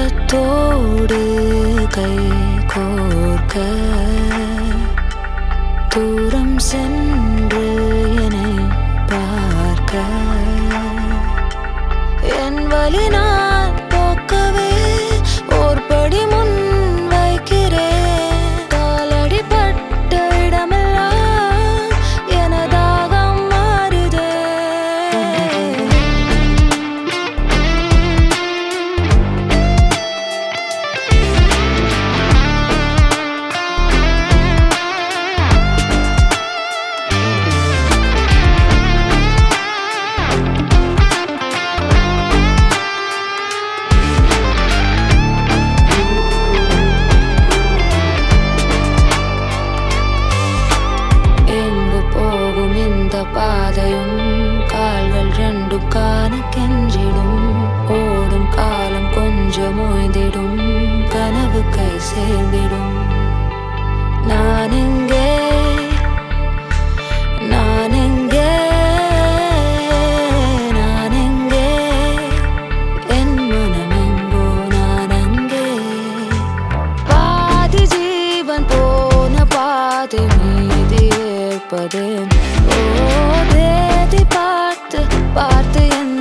ஏக்கத்தோடு கை கோர்க்க தூரம் சென்று என்னை பார்க்க என் வழி நான் போக்கவே ஓர் படி முன் வைக்கிறேன் காலடி பட்ட இடமெல்லாம் எனதாகம் மாறுதே எங்கு போகும் இந்த பாதையும் கால்கள் ரெண்டும் காண கெஞ்சிடும் ஓடும் காலம் கொஞ்சம் ஓய்ந்திடும் கனவு கை சேர்ந்திடும் நான் எங்கே நான் எங்கே நான் எங்கே என் மனம் எங்கோ நான் அங்கே பாதி ஜீவன் போன பாதை மீதி ஏற்பது ஓ தேதி பார்த்து பார்த்து என்